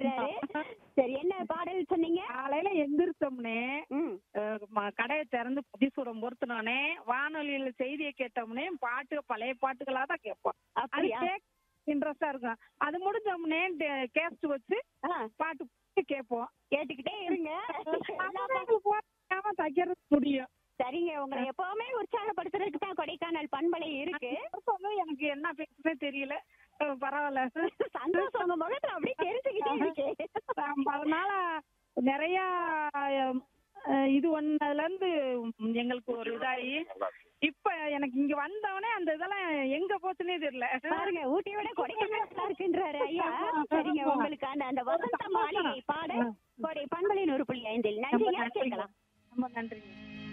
அப்படின்றாரு சரி என்ன பாடல் சொன்னீங்க காலையில எந்திரிச்சோம்னே ம் அஹ், ம- கடையை திறந்து புதிசூடம் பொருத்தினோடனே வானொலியில செய்தியை கேட்டோம்னே பாட்டு பழைய பாட்டுகளா தான் கேட்போம் அது அப்படியா கேட்க இன்ட்ரெஸ்டா இருக்கும் அது முடிஞ்சோம்னே கேஸ்ட் வச்சு ஆ, பாட்டு போட்டு கேட்போம் கேட்டுக்கிட்டே இருங்க எல்லா அப்பதான் பா- எங்களுக்கு போகாம தைக்கிறது முடியும் சரிங்க உங்களை எப்பவுமே உற்சாகப்படுத்துறதுக்கு தான் கொடைக்கானல் பண்பலை இருக்கு வந்து எனக்கு என்ன பேசுனே தெரியல அஹ், பரவாயில்ல சந்தோஷம் உங்க முகத்துல அப்படியே தெரிஞ்சுக்கிட்டே இருக்கு ஆமா, அதனால நிறைய அஹ், இது ஒன்னதுல இருந்து எங்களுக்கு ஒரு இதாகி இப்ப எனக்கு இங்க வந்தவனே அந்த இதெல்லாம் எங்க போச்சுன்னே தெரியல பாருங்க ஊட்டியோட கொடைக்கானல் நல்லா இருக்குன்றாரு ஐயா சரிங்க உங்களுக்கான அந்த வசந்த மாளிகை பாட கொடை பண்பலை நூறு புள்ளி ஐந்தில் நன்றிங்க கேட்கலாம் ரொம்ப நன்றிங்க